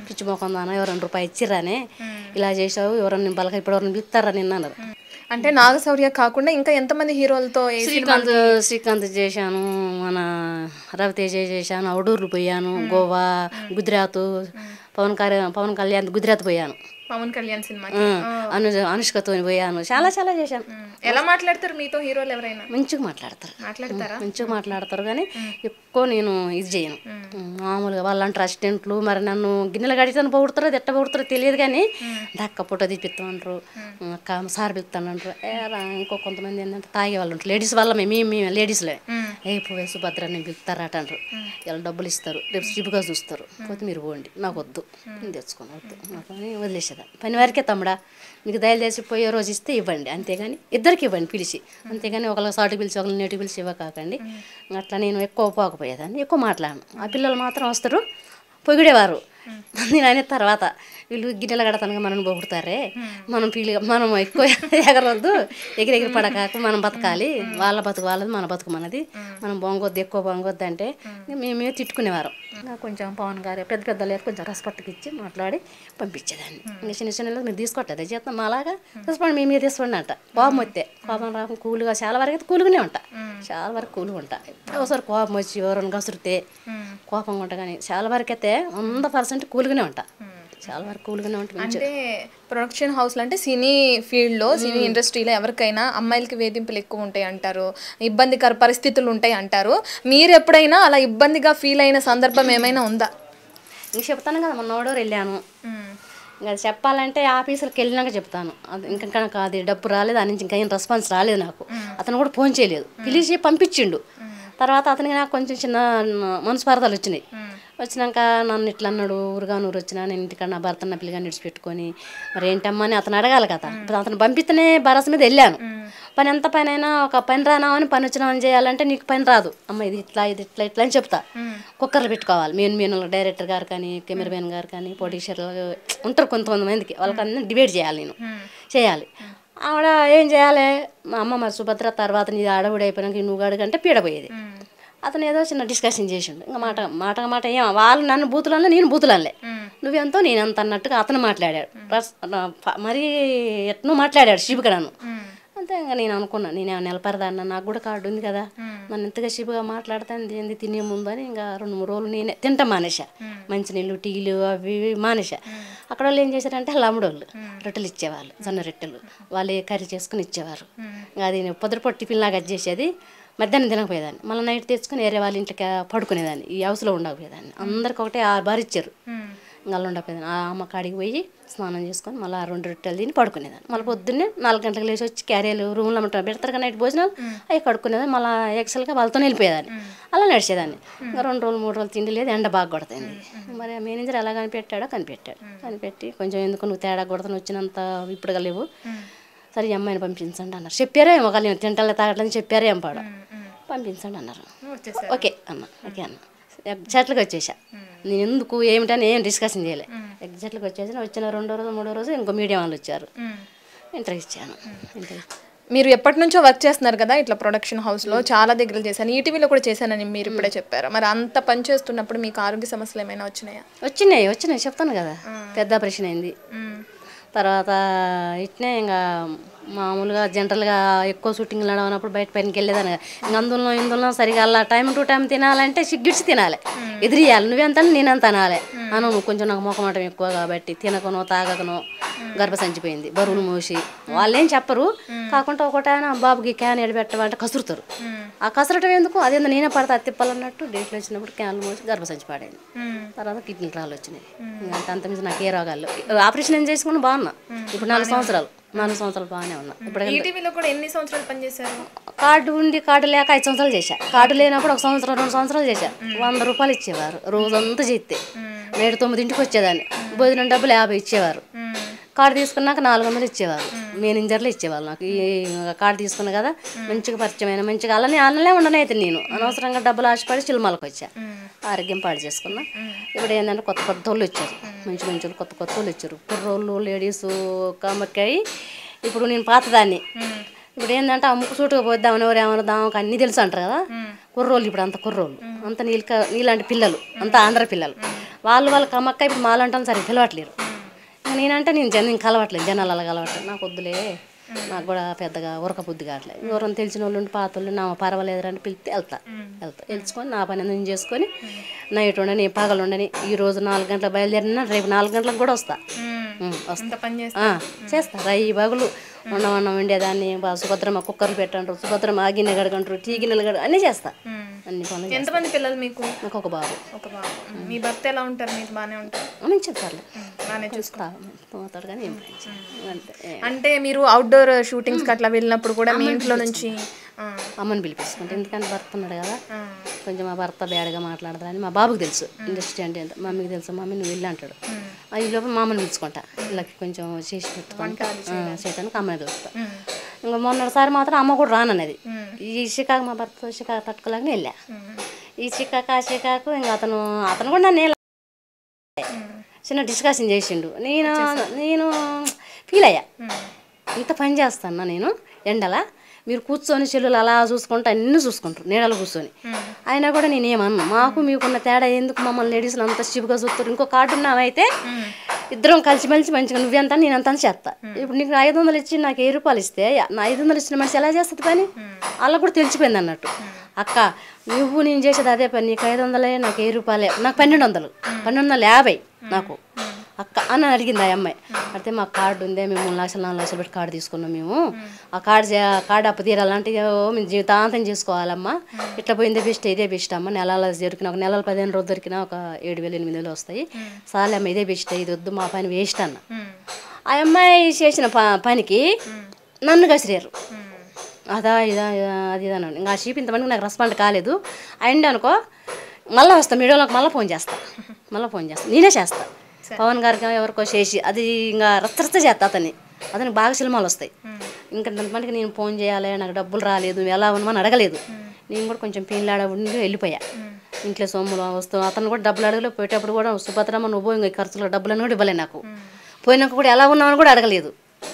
పిచ్చి మొఖం దానా ఎవరైనా రూపాయి ఇచ్చిర్రానే ఇలా చేసావు ఎవరైనా బలక ఇప్పుడు ఎవరైనా పిస్తారా నిన్న అన్నారు అంటే నాగశౌర్య కాకుండా ఇంకా ఎంతమంది హీరోలతో ఏ శ్రీకాంత్ శ్రీకాంత్ చేశాను మన రవితేజ చేశాను అవుడూర్లు పోయాను గోవా గుజరాత్ పవన్ కళ్యాణ్ పవన్ కళ్యాణ్ గుజరాత్ పోయాను పవన్ కళ్యాణ్ సినిమా ఆ, అను అనుష్కతో పోయాను చాలా చాలా చేశాను ఎలా మాట్లాడతారు మీతో హీరోలు ఎవరైనా మంచిగా మాట్లాడతారు మాట్లాడతారా మంచిగా మాట్లాడతారు కానీ ఎక్కువ నేను ఇది చేయను మామూలుగా వాళ్ళు అంటారు అసిస్టెంట్లు మరి నన్ను గిన్నెలు గడితాను పొగుడుతారో ఎట్ట పొగుడుతారో తెలియదు కానీ దక్క పుట్ట తీపిస్తామంటారు అక్క సార్ పిలుస్తానంటారు ఏ రా ఇంకో కొంతమంది ఏంటంటే తాగే వాళ్ళు ఉంటారు లేడీస్ వల్ల మేము మేము లేడీస్లే ఏ పోవే సుభద్ర నేను పిలుస్తారట అంటారు ఇలా డబ్బులు ఇస్తారు రేపు చిపుగా చూస్తారు పోతే మీరు పోండి నాకు వద్దు నేను తెచ్చుకోను వద్దు నాకు అని వదిలేసేదాన్ని పని వారికే తమ్ముడా మీకు దయచేసి పోయే రోజు ఇస్తే ఇవ్వండి అంతేగాని ఇద్దరికి ఇవ్వండి పిలిచి అంతేగాని ఒకళ్ళ సాటు పిలిచి ఒకళ్ళ నేటి పిలిచి ఇవ్వకాకండి అట్లా నేను ఎక్కువ పోకపోయేదాన్ని ఎక్కువ మాట్లాడను ఆ పిల్లలు మాత్రం వస్తారు పొగిడేవారు నేను అనే తర్వాత వీళ్ళు గిన్నెలు కడతానుగా మనం పొగుడతారే మనం పీలి మనం ఎక్కువ ఎగరవద్దు ఎగిరి ఎగిరి పడకాక మనం బతకాలి వాళ్ళ బతుకు వాళ్ళది మన బతుకు మనది మనం బొంగొద్దు ఎక్కువ బొంగొద్దు అంటే మేమే తిట్టుకునేవారు ఇంకా కొంచెం పవన్ గారు పెద్ద పెద్ద లేదు కొంచెం రెస్పెక్ట్కి ఇచ్చి మాట్లాడి పంపించేదాన్ని ఇంకా చిన్న చిన్న మీరు తీసుకోవట్లేదు చేస్తాం మాలాగా తీసుకోండి మీ మీద తీసుకోండి అంట కోపం వస్తే కోపం రాకం కూల్గా చాలా వరకు అయితే కూలుగానే ఉంటా చాలా వరకు కూలుగా ఉంటా ఒకసారి కోపం వచ్చి ఎవరైనా కసురితే కోపంగా ఉంటా కానీ చాలా వరకు అయితే వంద పర్సెంట్ కూలుగానే ఉంటా చాలా వరకు కూలుగానే ఉంటా మంచిగా అంటే ప్రొడక్షన్ హౌస్లో అంటే సినీ ఫీల్డ్లో సినీ ఇండస్ట్రీలో ఎవరికైనా అమ్మాయిలకి వేధింపులు ఎక్కువ ఉంటాయి అంటారు ఇబ్బందికర పరిస్థితులు ఉంటాయి అంటారు మీరు ఎప్పుడైనా అలా ఇబ్బందిగా ఫీల్ అయిన సందర్భం ఏమైనా ఉందా ఇంక చెప్తాను కదా మొన్న ఓడోరు వెళ్ళాను ఇంకా అది చెప్పాలంటే ఆఫీసులకు వెళ్ళినాక చెప్తాను అది ఇంకా కనుక అది డబ్బు రాలేదు దాని నుంచి ఇంకా ఏం రెస్పాన్స్ రాలేదు నాకు అతను కూడా ఫోన్ చేయలేదు పిలిచి పంపించిండు తర్వాత అతనికి నాకు కొంచెం చిన్న మనస్పార్థాలు వచ్చినాయి వచ్చినాక నన్ను ఇట్లా అన్నాడు ఊరుగా నూరు వచ్చినా నేను ఇంటికాడ నా భర్త నా పిల్లగా నిడిచిపెట్టుకొని మరి ఏంటమ్మా అని అతను అడగాలి కదా ఇప్పుడు అతను పంపిస్తేనే భరోసా మీద వెళ్ళాను పని ఎంత పని అయినా ఒక పని రానామని పని వచ్చినామని చేయాలంటే నీకు పని రాదు అమ్మ ఇది ఇట్లా ఇది ఇట్లా ఇట్లా అని చెప్తా కుక్కర్లు పెట్టుకోవాలి మెయిన్ మెయిన్ డైరెక్టర్ గారు కానీ కెమెరామెన్ గారు కానీ ప్రొడ్యూసర్లు ఉంటారు కొంతమంది మందికి వాళ్ళకి అన్నీ డిబేట్ చేయాలి నేను చేయాలి ఆవిడ ఏం చేయాలి మా అమ్మ మరి సుభద్ర తర్వాత నీ ఆడవిడ అయిపోయినాక నువ్వు అడుగంటే పీడపోయేది అతను ఏదో చిన్న డిస్కషన్ చేసిండు ఇంకా మాట మాట మాట ఏం వాళ్ళు నన్ను బూతులనలే నేను బూతులనలే నువ్వెంతో నేనెంత అన్నట్టుగా అతను మాట్లాడాడు రస్- నా- ఫ- మరీ ఎట్నో మాట్లాడాడు శిబుక నన్ను అంతే ఇంకా నేను అనుకున్నా నేను ఏమైనా నిలపరదాన్న నాకు కూడా కార్డు ఉంది కదా నన్ను ఇంతగా శిబుగా మాట్లాడతాను ఏంది తినే ముందు అని ఇంకా రెండు మూడు రోజులు నేనే తింటా మానేసా మంచినీళ్ళు టీలు అవి ఇవి మానేసా అక్కడ వాళ్ళు ఏం చేశారంటే లమ్మడోళ్ళు రొట్టెలు ఇచ్చేవాళ్ళు జొన్న రొట్టెలు వాళ్ళు కర్రీ చేసుకుని ఇచ్చేవారు ఇంకా అది పొద్దుపొట్టి టిఫిన్ లాగా అది చేసేది మధ్యాహ్నం తినకపోయేదాన్ని మళ్ళీ నైట్ తెచ్చుకొని వేరే వాళ్ళ ఇంటికి పడుకునేదాన్ని ఈ హౌస్లో ఉండకపోయేదాన్ని అందరికి ఒకటే ఆరు బార్ ఇచ్చారు ఇంకా అలా ఉండకపోయేదాన్ని ఆ అమ్మ కాడికి పోయి స్నానం చేసుకొని మళ్ళీ ఆ రెండు రొట్టెలు తిని పడుకునేదాన్ని మళ్ళీ పొద్దున్నే నాలుగు గంటలకు లేచి వచ్చి క్యారియర్లు రూమ్లో ఉంటారు పెడతారు కదా నైట్ భోజనాలు అవి కడుక్కునేదాన్ని మళ్ళీ ఎక్సెల్గా వాళ్ళతో వెళ్ళిపోయేదాన్ని అలా నడిచేదాన్ని ఇంకా రెండు రోజులు మూడు రోజులు తిండి లేదు ఎండ బాగా కొడుతుంది మరి ఆ మేనేజర్ ఎలా కనిపెట్టాడో కనిపెట్టాడు కనిపెట్టి కొంచెం ఎందుకు నువ్వు తేడా కొడతాను వచ్చినంత ఇప్పుడుగా లేవు సరే ఈ అమ్మాయిని పంపించండి అన్నారు చెప్పారే ఒకళ్ళు తింటలే తాగట్లని చెప్పారే ఎంపాడు పంపించండి అన్నారు వచ్చేసారు ఓకే అన్న ఓకే అన్న ఎగ్జాక్ట్గా వచ్చేసా నేను ఎందుకు ఏమిటని ఏం డిస్కషన్ చేయలే ఎగ్జాక్ట్గా వచ్చేసిన వచ్చిన రెండో రోజు మూడో రోజు ఇంకో మీడియం వాళ్ళు వచ్చారు ఇంటర్వ్యూ ఇచ్చాను ఇంటర్వ్యూ మీరు ఎప్పటి నుంచో వర్క్ చేస్తున్నారు కదా ఇట్లా ప్రొడక్షన్ హౌస్లో చాలా దగ్గర చేశాను ఈటీవీలో కూడా చేశానని మీరు ఇప్పుడే చెప్పారు మరి అంత పని చేస్తున్నప్పుడు మీకు ఆరోగ్య సమస్యలు ఏమైనా వచ్చినాయా వచ్చినాయి వచ్చినాయి చెప్తాను కదా పెద్ద ఆపరేషన్ అయింది తర్వాత ఇట్నే ఇంకా మామూలుగా జనరల్గా ఎక్కువ షూటింగ్ నడవనప్పుడు బయట పైనకి వెళ్ళేదాన్ని కదా. ఇంక అందులో ఇందులో సరిగా అలా టైం టు టైం తినాలంటే సిగ్గిడ్చి తినాలి ఎదిరియాలి నువ్వెంత నేనంత అనాలి అను కొంచెం నాకు మొక్కమాటం ఎక్కువ కాబట్టి తినకనో తాగకనో గర్భసంచిపోయింది బరువులు మోసి వాళ్ళు ఏం చెప్పరు కాకుండా ఒకటి ఆయన బాబుకి క్యాన్ ఎడబెట్టమంటే కసురుతారు ఆ కసరటం ఎందుకు అదేందో నేనే పడతా అది తిప్పాలన్నట్టు డేట్లు వచ్చినప్పుడు క్యాన్లు మోసి గర్భసంచి పాడైంది తర్వాత కిడ్నీ రాళ్ళు వచ్చినాయి ఇంకా అంత మించి నాకు ఏ రోగాలు ఆపరేషన్ ఏం చేసుకుని బాగున్నా ఇప్పుడు నాలుగు సంవత్సరాలు నాలుగు సంవత్సరాలు బాగానే ఉన్నా ఇప్పుడు ఈటీవీలో కూడా ఎన్ని సంవత్సరాలు పనిచేశారు కార్డు ఉండి కార్డు లేక ఐదు సంవత్సరాలు చేశా కార్డు లేనప్పుడు ఒక సంవత్సరం రెండు సంవత్సరాలు చేశా వంద రూపాయలు ఇచ్చేవారు రోజంతా చేస్తే నేడు తొమ్మిదింటికి వచ్చేదాన్ని భోజనం డబ్బులు యాభై ఇచ్చేవారు కార్డు తీసుకున్నాక నాలుగు వందలు ఇచ్చేవారు మేనేజర్లు ఇచ్చేవాళ్ళు నాకు ఈ కార్డు తీసుకున్నా కదా మంచిగా పరిచయమైన మంచిగా అలానే అలానే ఉండనైతే నేను అనవసరంగా డబ్బులు ఆశపడి చిలుమలకు వచ్చా ఆరోగ్యం పాడు చేసుకున్నా ఇప్పుడు ఏంటంటే కొత్త కొత్త వాళ్ళు వచ్చారు మంచి మంచి వాళ్ళు కొత్త కొత్త వాళ్ళు వచ్చారు కుర్రోళ్ళు లేడీస్ కమ్మక్కాయి ఇప్పుడు నేను పాతదాన్ని ఇప్పుడు ఏంటంటే ఆ ముక్కు సూటుగా పోద్దామని ఎవరు ఏమన్నా అన్నీ తెలుసు అంటారు కదా కుర్రోళ్ళు ఇప్పుడు అంత కుర్రోళ్ళు అంత నీళ్ళ నీలాంటి పిల్లలు అంత ఆంధ్ర పిల్లలు వాళ్ళు వాళ్ళ కమ్మక్క ఇప్పుడు మాలంటాను సరే పిలవట్లేరు ఇంకా నేనంటే నేను జన నేను కలవట్లేదు జనాలు అలా కలవట్లేదు నాకు వద్దులే నాకు కూడా పెద్దగా ఉరక బుద్ధి కావట్లేదు ఎవరైనా తెలిసిన వాళ్ళు ఉండి పాత వాళ్ళు నా పర్వాలేదు అని పిలిస్తే వెళ్తా వెళ్తా వెళ్చుకొని నా పని నేను చేసుకొని నైట్ ఉండని పగలు ఉండని ఈ రోజు నాలుగు గంటలకు బయలుదేరినా రేపు నాలుగు గంటలకు కూడా వస్తా ఉం, వస్తా అంత పని చేస్తా ఆ, చేస్తా రై బగులు ఉండమన్నం వండేదాన్ని బా సుభద్రమ్మ కుక్కర్లు పెట్టంటారు సుభద్రమ్మ ఆ గిన్నె గడగంటారు టీ గిన్నెలు గడ అన్నీ చేస్తా అన్ని పనులు చేస్తా. ఎంతమంది పిల్లలు మీకు నాకు ఒక బాబు ఒక బాబు మీ భర్త ఎలా ఉంటారు మీరు బాగానే ఉంటారు మంచి చెప్తారు బాగానే చూసుకో పోతాడు కానీ ఏం పని చేయడు. అంతే ఏ, అంటే మీరు అవుట్డోర్ షూటింగ్స్కి అట్లా వెళ్ళినప్పుడు కూడా మీ ఇంట్లో నుంచి ఆ, అమ్మని పిలిపించుకుంటే ఎందుకంటే భర్త ఉన్నాడు కదా ఆ, కొంచెం మా భర్త బ్యాడ్గా మాట్లాడతారని మా బాబుకి తెలుసు ఇండస్ట్రీ అంటే ఎంత మమ్మీకి తెలుసు మమ్మీ నువ్వు వెళ్ళి అంటాడు ఆ, ఈ లోపల మా అమ్మని పిలుచుకుంటా వీళ్ళకి కొంచెం చేసి పెట్టుకుంటా ఆ, చేయడానికి అమ్మని పిలుస్తా ఉమ్, ఇంకా మొన్నటిసారి మాత్రం అమ్మ కూడా రానన్నది ఈ చికాకు మా భర్త చికాకు తట్టుకోలేకనే వెళ్ళా ఉమ్, ఈ చికాకు ఆ చికాకు ఇంకా అతను అతను కూడా నన్ను చిన్న డిస్కషన్ చేసిండు నేను నేను ఫీల్ అయ్యా ఉమ్, ఇంత పని చేస్తాను నేను ఎండల మీరు కూర్చొని చెల్లులు అలా చూసుకుంటూ అన్నీ చూసుకుంటారు నీడలు కూర్చొని అయినా కూడా నేనేమన్నా మాకు మీకున్న తేడా ఎందుకు మమ్మల్ని లేడీస్లు అంత చిపుగా చూస్తారు ఇంకో కార్డు ఉన్నామైతే ఇద్దరం కలిసిమెలిసి మంచిగా నువ్వెంత నేనంత అని చేస్తా ఇప్పుడు నీకు ఐదు వందలు ఇచ్చి నాకు ఏ రూపాయలు ఇస్తే నా ఐదు వందలు ఇచ్చిన మనిషి ఎలా చేస్తుంది పని వాళ్ళకు కూడా తెలిసిపోయింది అన్నట్టు అక్క నువ్వు నేను చేసేది అదే పని నీకు ఐదు వందలే నాకు ఏ రూపాయలే నాకు పన్నెండు వందలు పన్నెండు వందల యాభై నాకు అక్క అని అడిగింది ఆ అమ్మాయి అయితే మాకు కార్డు ఉందే మేము మూడు లక్షలు నాలుగు లక్షలు పెట్టి కార్డు తీసుకున్నాం మేము ఆ కార్డు చే- కార్డు అప్పు తీరాలంటే ఓ మేము జీవితాంతం చేసుకోవాలమ్మా ఇట్లా పోయిందే బెస్ట్ ఇదే బెస్ట్ అమ్మ నెలల దొరికిన ఒక నెలలు పదిహేను రోజులు దొరికినా ఒక ఏడు వేలు ఎనిమిది వేలు వస్తాయి సాలే అమ్మ ఇదే బెస్ట్ ఇది వద్దు మా పని వేస్ట్ అన్న ఉమ్, ఆ అమ్మాయి చేసిన ప పనికి నన్ను కసిరారు అదా ఇదా ఇదా అది ఇది అన్నాడు ఇంకా ఆ షీప్ ఇంతమందికి నాకు రెస్పాండ్ కాలేదు అండ్ అనుకో మళ్ళీ వస్తా మీడియోలోకి మళ్ళీ ఫోన్ చేస్తా మళ్ళీ ఫోన్ చేస్తా నేనే చేస్తా పవన్ గారికి ఎవరికో చేసి అది ఇంకా రచ్చరచ్చ చేస్తా అతన్ని అతనికి బాగా సినిమాలు వస్తాయి ఇంకా ఇంతమందికి నేను ఫోన్ చేయాలి నాకు డబ్బులు రాలేదు నువ్వు ఎలా ఉన్నామని అడగలేదు నేను కూడా కొంచెం పీన్లాడ ఉండి వెళ్ళిపోయా ఇంట్లో సొమ్ములు వస్తూ అతను కూడా డబ్బులు అడగలేదు పోయేటప్పుడు కూడా సుభద్రమ్మ నువ్వు ఇంకా ఈ ఖర్చులు డబ్బులను కూడా ఇవ్వలే నాకు పోయినాక కూడా ఎలా ఉన్నామని కూడా అడగలేదు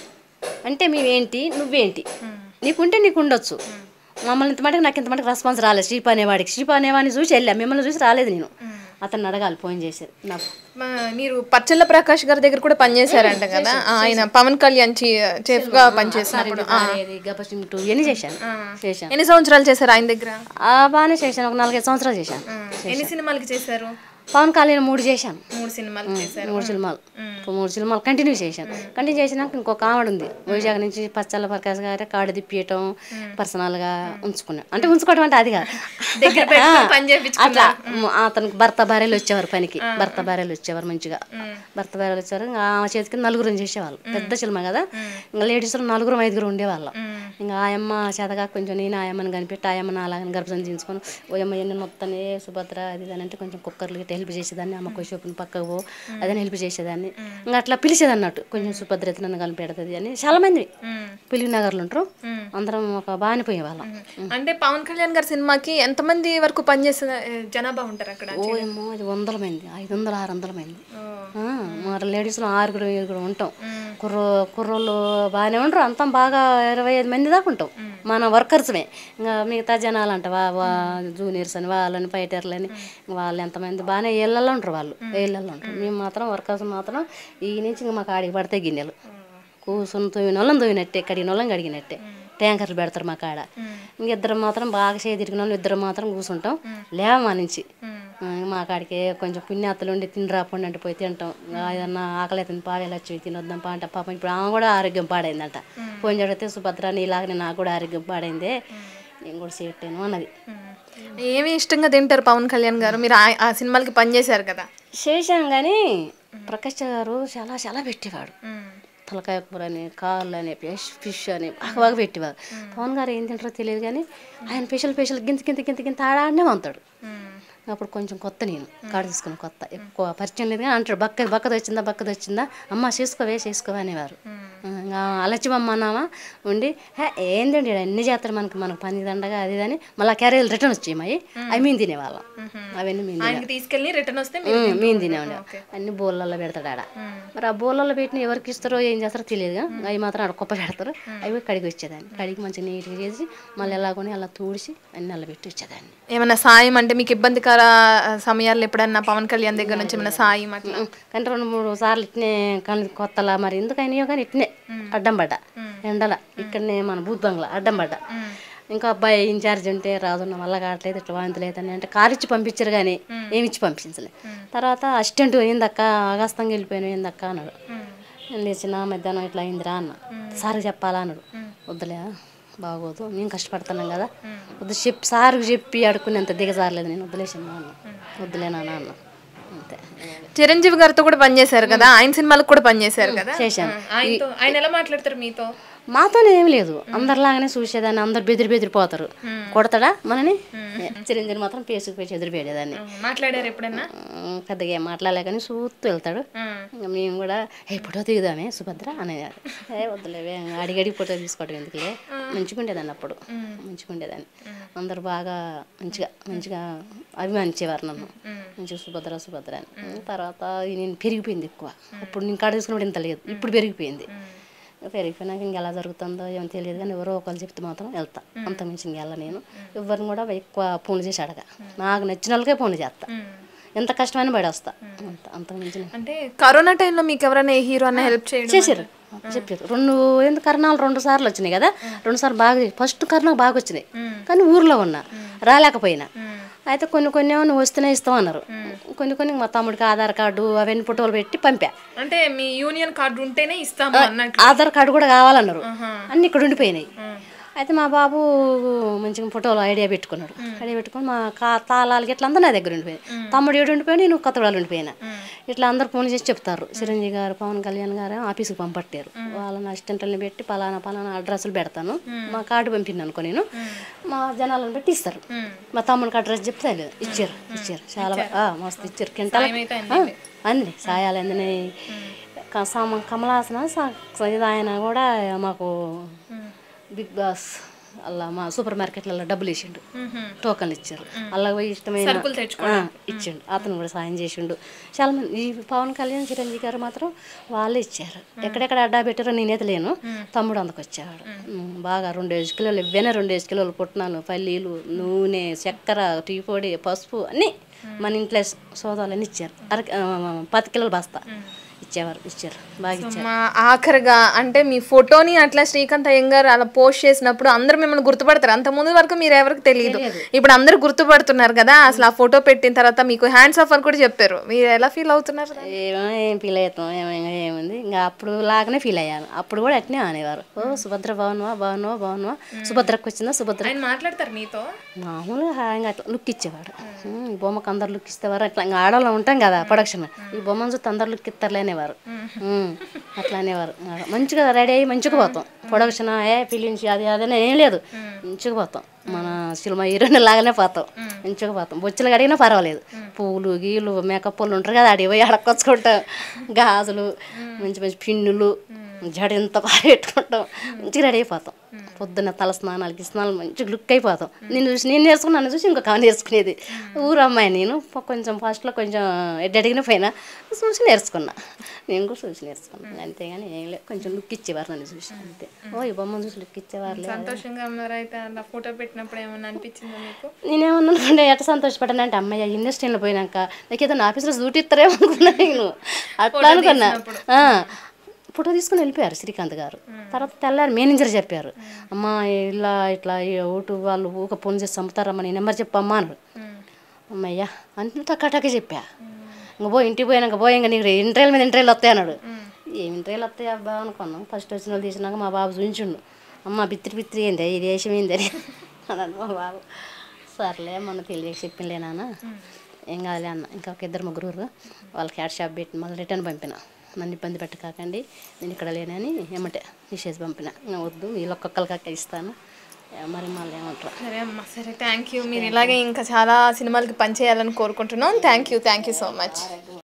అంటే మేమేంటి నువ్వేంటి నీకుంటే నీకు ఉండొచ్చు మమ్మల్ని ఇంత మటుకు నాకు ఇంత మటుకు రెస్పాన్స్ రాలేదు శ్రీప అనేవాడికి శ్రీప అనేవాడిని చూసి వెళ్ళా మిమ్మల్ని చూసి రాలేదు నేను అతన్ని అడగాలి ఫోన్ చేసేది నాకు మా- మీరు పచ్చళ్ళ ప్రకాష్ గారి దగ్గర కూడా పనిచేశారంట కదా ఆయన పవన్ కళ్యాణ్ చెఫ్ గా పనిచేసినప్పుడు గపసింటు ఇవన్నీ చేశాను చేశాను ఎన్ని సంవత్సరాలు చేశారు ఆయన దగ్గర ఆ, బాగానే చేశాను ఒక నాలుగైదు సంవత్సరాలు చేశాను ఎన్ని సినిమాలకి చేశారు పవన్ కళ్యాణ్ మూడు చేశాను మూడు సినిమాలకి చేశారు మూడు సినిమాలు మూడు సినిమాలు కంటిన్యూ చేశాను కంటిన్యూ చేసినాక ఇంకొక ఆవిడ ఉంది వైజాగ్ నుంచి పచ్చళ్ళ ప్రకాశ్ గారి కాడు తిప్పియటం పర్సనల్గా ఉంచుకున్నాను అంటే ఉంచుకోవడం అంటే అది కాదు దగ్గర పెట్టుకొని పని చేయించుకున్నారు. అట్లా మ్, అతనికి భర్త భార్యలు వచ్చేవారు పనికి భర్త భార్యలు వచ్చేవారు మంచిగా భర్త భార్యలు వచ్చేవారు ఇంకా ఆమె చేతికి నలుగురు చేసేవాళ్ళు పెద్ద సినిమా కదా ఇంకా లేడీస్లో నలుగురు ఐదుగురు ఉండేవాళ్ళం ఇంకా ఆ అమ్మ చేతగా కొంచెం నేను ఆ అమ్మని కనిపెట్టి ఆ అమ్మని అలాగని గర్భం చేయించుకొని ఓ అమ్మ ఎన్ని మొత్తనే సుభద్ర అది ఇది అని అంటే కొంచెం కుక్కర్లు గిట్ట హెల్ప్ చేసేదాన్ని అమ్మ కొంచెం పక్కకు పో అదని హెల్ప్ చేసేదాన్ని ఇంకా అట్లా పిలిచేది అన్నట్టు కొంచెం సుభద్ర అయితే నన్ను కనిపెడుతుంది అని చాలా మంది పిలివి నగర్లు ఉంటారు అందరం ఒక బాగానే పోయేవాళ్ళం అంటే పవన్ కళ్యాణ్ గారి సినిమాకి ఎంతమంది వరకు పనిచేసిన ఏ, జనాభా ఉంటారు అక్కడ ఓ ఏమో అది వందల మంది ఐదు వందల ఆరు వందల మంది ఓ. ఆ, మరి లేడీస్లో ఆరుగురు ఏడుగురు ఉంటాం కుర్రో కుర్రోళ్ళు బాగానే ఉండరు అంతా బాగా ఇరవై ఐదు మంది దాకా ఉంటాం మన వర్కర్స్మే ఇంకా మిగతా జనాలు అంట వా వా జూనియర్స్ అని వాళ్ళని ఫైటర్లని వాళ్ళు ఎంతమంది బాగానే ఇళ్ళల్లో ఉంటారు వాళ్ళు ఇళ్ళల్లో ఉంటారు మేము మాత్రం వర్కర్స్ మాత్రం ఈ నుంచి ఇంకా మాకు ఆడికి పడితే గిన్నెలు కూర్చుని తోయిన వాళ్ళని తోయినట్టే కడిగిన వాళ్ళని కడిగినట్టే ట్యాంకర్లు పెడతారు మా కాడ ఇంకిద్దరం మాత్రం బాగా చేయి తిరిగిన వాళ్ళు ఇద్దరు మాత్రం కూర్చుంటాం లేవ మా నుంచి ఆ, మా కాడికి కొంచెం పుణ్యాతలు ఉండి తిని రాకుండా అంటే పోయి తింటాం ఇంకా ఏదన్నా ఆకలి అవుతుంది పాడేలా వచ్చి తినొద్దాం పా అంటే పాపం ఇప్పుడు ఆమె కూడా ఆరోగ్యం పాడైందంట పోయిన చోటైతే సుభద్ర నీలాగనే నాకు కూడా ఆరోగ్యం పాడైందే నేను కూడా చేయట్లేను అన్నది ఏమి ఇష్టంగా తింటారు పవన్ కళ్యాణ్ గారు మీరు ఆ- ఆ సినిమాలకి పనిచేశారు కదా చేశాం కానీ ప్రకాష్ గారు చాలా చాలా పెట్టేవాడు తలకాయ కూర అని కాళ్ళు అని ఫిష్ ఫిష్ అని బాగా బాగా పెట్టేవారు పవన్ గారు ఏం తింటారో తెలియదు కానీ ఆయన స్పెషల్ స్పెషల్ గింత గింత గింత గింత ఆడాడనే వంతాడు అప్పుడు కొంచెం కొత్త నేను కాడు తీసుకుని కొత్త ఎక్కువ పరిచయం లేదు కానీ అంటాడు బక్క బక్కది వచ్చిందా బక్కది వచ్చిందా అమ్మ చేసుకోవే చేసుకోవే అనేవారు ఆ, ఇంకా ఇంకా అలచ్చిబమ్మ అన్నామా ఉండి "హే, ఏందండి ఈడ అన్ని చేస్తారు మనకి మనకు పని దండగా అది ఇది అని మళ్ళీ క్యారేజీలు రిటర్న్ వచ్చాయి మావి అవి మేము తినేవాళ్ళం అవన్నీ మేము తినే ఆయనకి తీసుకెళ్ళి రిటర్న్ వస్తే మీరు ఉమ్, మేము తినేవాళ్ళం అన్ని బోళ్ళల్లో పెడతాడు ఆడ మరి ఆ బోళ్ళల్లో పెట్టిన ఎవరికి ఇస్తారో ఏం చేస్తారో తెలియదు అవి మాత్రం ఆడ కుప్ప పెడతారు అవి కడిగి వచ్చేదాన్ని కడిగి మంచిగా నీట్గా చేసి మళ్ళీ ఎలాగొని అలా తూడిచి అన్ని అలా పెట్టి వచ్చేదాన్ని ఏమైనా సాయం అంటే మీకు ఇబ్బందికర సమయాల్లో ఎప్పుడన్నా పవన్ కళ్యాణ్ దగ్గర నుంచి ఏమైనా సాయం అట్లా ఉమ్, కానీ రెండు మూడు సార్లు ఇట్నే కానీ కొత్తలా మరి ఎందుకైనాయో కానీ ఇట్నే అడ్డం పడ్డా ఎండల ఇక్కడనే మన బూత్ బంగ్లా అడ్డం పడ్డా ఇంకా అబ్బాయి ఇన్ఛార్జ్ ఉంటే రాజున్న వల్ల కావట్లేదు ఇట్లా వాంతులేదని అంటే కారు ఇచ్చి పంపించారు కానీ ఏమి ఇచ్చి పంపించలే తర్వాత అసిస్టెంట్ ఏందక్క ఆగాస్తంగా వెళ్ళిపోయాను ఏందక్క అన్నాడు నేను లేచిన మధ్యాహ్నం ఇట్లా అయిందిరా అన్న సార్ చెప్పాలా అన్నాడు వద్దులే బాగోదు మేము కష్టపడుతున్నాం కదా వద్దు చెప్పి సార్కి చెప్పి అడుక్కునేంత దిగజారలేదు నేను వద్దులేసాను అన్న వద్దులే నాన్న అన్న అంతే చిరంజీవి గారితో కూడా పనిచేశారు కదా ఆయన సినిమాలకు కూడా పనిచేశారు కదా చేశాను ఆయనతో ఆయన ఎలా మాట్లాడతారు మీతో మాతోనే ఏం లేదు అందరిలాగానే చూసేదాన్ని అందరు బెదిరి బెదిరిపోతారు కొడతాడా మనని చిరంజీవి మాత్రం పేసుకు పేసి ఎదిరిపోయేదాన్ని మాట్లాడారు ఎప్పుడన్నా ఉమ్, పెద్దగా ఏం మాట్లాడలే కానీ చూస్తూ వెళ్తాడు ఇంకా మేము కూడా ఏ ఫోటో దిగుదామే సుభద్ర అనేది ఏ వద్దులేవే అడిగి అడిగి ఫోటో తీసుకోవడం ఎందుకులే మంచిగా ఉండేదాన్ని అప్పుడు మంచిగా ఉండేదాన్ని అందరు బాగా మంచిగా మంచిగా అభిమానించేవారు నన్ను మంచిగా సుభద్ర సుభద్ర అని తర్వాత ఈ నేను పెరిగిపోయింది ఎక్కువ అప్పుడు నేను కాడ తీసుకున్నప్పుడు ఇంత లేదు ఇప్పుడు పెరిగిపోయింది పెరిగిపోయినాక ఇంక ఎలా జరుగుతుందో ఏమో తెలియదు కానీ ఎవరో ఒకరు చెప్తే మాత్రం వెళ్తా అంత మించి ఇంక వెళ్ళ నేను ఎవరిని కూడా ఎక్కువ ఫోన్లు చేసి అడగ నాకు నచ్చిన వాళ్ళకే ఫోన్లు చేస్తా ఎంత కష్టమైన పడి వస్తా అంత అంత మించి అంటే కరోనా టైంలో మీకు ఎవరైనా ఏ హీరో అన్న హెల్ప్ చేయడం చేశారు చెప్పారు రెండు ఎందుకు కరోనాలు రెండు సార్లు వచ్చినాయి కదా రెండు సార్లు బాగా ఫస్ట్ కరోనా బాగా వచ్చినాయి కానీ ఊర్లో ఉన్నా రాలేకపోయినా అయితే కొన్ని కొన్ని ఏమో నువ్వు వస్తేనే ఇస్తాం అన్నారు కొన్ని కొన్ని మా తమ్ముడికి ఆధార్ కార్డు అవన్నీ ఫోటోలు పెట్టి పంపా అంటే మీ యూనియన్ కార్డు ఉంటేనే ఇస్తాము అన్నట్టు ఆధార్ కార్డు కూడా కావాలన్నారు అన్ని ఇక్కడ ఉండిపోయినాయి అయితే మా బాబు మంచిగా ఫోటోలు ఐడియా పెట్టుకున్నాడు ఐడియా పెట్టుకొని మా కా తాళాలకి ఇట్లా అంతా నా దగ్గర ఉండిపోయింది తమ్ముడు ఏడు ఉండిపోయాడు నేను కొత్తవాళ్ళు ఉండిపోయినా ఇట్లా అందరు ఫోన్ చేసి చెప్తారు చిరంజీవి గారు పవన్ కళ్యాణ్ గారు ఆఫీస్కి పంపట్టారు వాళ్ళని అసిస్టెంట్లని పెట్టి పలానా పలానా అడ్రస్లు పెడతాను మా కార్డు పంపింది అనుకో నేను మా జనాలను పెట్టి ఇస్తారు మా తమ్ముడికి అడ్రస్ చెప్తే లేదు ఇచ్చారు ఇచ్చారు చాలా బా- ఆ, మస్తు ఇచ్చారు కింటాల అంది సాయాలు అందినాయి క- సమ కమలాసన స- ఇది ఆయన కూడా మాకు బిగ్ బాస్ అలా మా సూపర్ మార్కెట్లలో డబ్బులు ఇచ్చిండు టోకన్లు ఇచ్చారు అలా పోయి ఇష్టమైన ఆ, ఇచ్చిండు అతను కూడా సాయం చేసిండు చాలా మంది ఈ పవన్ కళ్యాణ్ చిరంజీవి గారు మాత్రం వాళ్ళే ఇచ్చారు ఎక్కడెక్కడ అడ్డా పెట్టారో నేనైతే లేను తమ్ముడు అందుకొచ్చాడు ఉమ్, బాగా రెండు ఐదు కిలోలు ఇవ్వనే రెండు ఐదు కిలోలు పుట్టినాను పల్లీలు నూనె చక్కెర టీ పొడి పసుపు అన్నీ మన ఇంట్లో సోదాలన్నీ ఇచ్చారు అర ఆ, పది కిలోలు బస్తా ఇచ్చేవారు ఇచ్చారు బాగా ఇచ్చారు మా ఆఖరిగా అంటే మీ ఫోటోని అట్లా శ్రీకాంత్ అయ్యంగారు అలా పోస్ట్ చేసినప్పుడు అందరూ మిమ్మల్ని గుర్తుపడతారు అంత ముందు వరకు మీరు ఎవరికి తెలియదు ఇప్పుడు అందరూ గుర్తుపడుతున్నారు కదా అసలు ఆ ఫోటో పెట్టిన తర్వాత మీకు హ్యాండ్స్ ఆఫ్ అని కూడా చెప్పారు మీరు ఎలా ఫీల్ అవుతున్నారు ఏమో ఏం ఫీల్ అవుతాం ఏమైనా ఏముంది ఇంకా అప్పుడు లాగానే ఫీల్ అయ్యాను అప్పుడు కూడా అట్నే అనేవారు ఓ సుభద్ర బాగున్నావా బాగున్నావా బాగున్నావా సుభద్రకు వచ్చిందా సుభద్ర ఆయన మాట్లాడతారు మీతో మామూలుగా హాయిగా అట్లా లుక్ ఇచ్చేవాడు ఉమ్, ఈ బొమ్మకు అందరు లుక్ ఇస్తేవారు అట్లా ఇంకా ఆడవాళ్ళం ఉంటాం కదా ప్రొడక్షన్ ఈ బొమ్మను చూస్తే అందరు లుక్ ఇస్తారులే అనేవారు ఉమ్, అట్లా అనేవారు మంచిగా రెడీ అయ్యి మంచిగా పోతాం ప్రొడక్షన్ ఏ ఫిలిమ్స్ అది అదని ఏం లేదు మంచిగా పోతాం మన సినిమా హీరోయిన్ లాగానే పోతాం మంచిగా పోతాం బొచ్చులు అడిగినా పర్వాలేదు పూలు గీలు మేకప్ పూలు ఉంటారు కదా అడిగి పోయి అడకొచ్చుకుంటాం గాజులు మంచి మంచి పిన్నులు జడ ఎంత బాగా పెట్టుకుంటాం మంచిగా రెడీ అయిపోతాం పొద్దున్న తల స్నానాలకి స్నానాలు మంచిగా లుక్ అయిపోతాం నేను చూసి నేను నేర్చుకుని నన్ను చూసి ఇంకొక ఆమె నేర్చుకునేది ఊరు అమ్మాయి నేను ప- కొంచెం ఫస్ట్లో కొంచెం ఎడ్డడిగిన పోయినా చూసి నేర్చుకున్నా నేను కూడా చూసి నేర్చుకున్నాను అంతేగాని ఏం లేదు కొంచెం లుక్ ఇచ్చేవారు నన్ను చూసి అంతే ఓ ఈ బొమ్మను చూసి లుక్ ఇచ్చేవారు సంతోషంగా ఉన్నారు అయితే అలా ఫోటో పెట్టినప్పుడు ఏమన్నా అనిపించిందా మీకు నేనేమన్నా ఎట్లా సంతోషపడ్డాను అంటే అమ్మాయి ఇండస్ట్రీలో పోయినాక నాకు ఏదైనా ఆఫీస్లో సూట్ ఇస్తారేమో అనుకున్నా నేను అట్లా అనుకున్నా ఆ, ఫోటో తీసుకుని వెళ్ళిపోయారు శ్రీకాంత్ గారు తర్వాత తెల్లారు మేనేజర్ చెప్పారు అమ్మ ఇలా ఇట్లా ఈ ఓటు వాళ్ళు ఊక ఫోన్ చేసి చంపుతారమ్మా నీ నెంబర్ చెప్పమ్మా అన్నాడు అమ్మయ్యా అంటే టక్కాటకే చెప్పా ఇంక పోయి ఇంటికి పోయినాక పోయి ఇంకా నీకు ఇంటర్వ్యూల మీద ఇంటర్వ్యూలు వస్తాయి అన్నాడు ఏం ఇంటర్వ్యూలు వస్తాయి అబ్బా అనుకున్నాం ఫస్ట్ వచ్చిన వాళ్ళు తీసినాక మా బాబు చూపించుండు అమ్మ బిత్తిరి బిత్తిరి ఏంది ఇది వేషం ఏంది అని అన్నాడు మా బాబు సర్లే మొన్న తెలియక చెప్పింలే నాన్న ఏం కాదులే అన్న ఇంకా ఒక ఇద్దరు ముగ్గురు వాళ్ళకి హ్యాడ్ షాప్ పెట్టి మళ్ళీ రిటర్న్ పంపిన నన్ను ఇబ్బంది పెట్టకాకండి నేను ఇక్కడ లేనని ఏమంటే తీసేసి పంపిన ఇంకా వద్దు వీళ్ళు ఒక్కొక్కరికి ఇస్తాను మరి మళ్ళీ ఏమంటారు సరే అమ్మా సరే థ్యాంక్ యూ మీరు ఇలాగే ఇంకా చాలా సినిమాలకి పనిచేయాలని కోరుకుంటున్నాం thank you thank you so much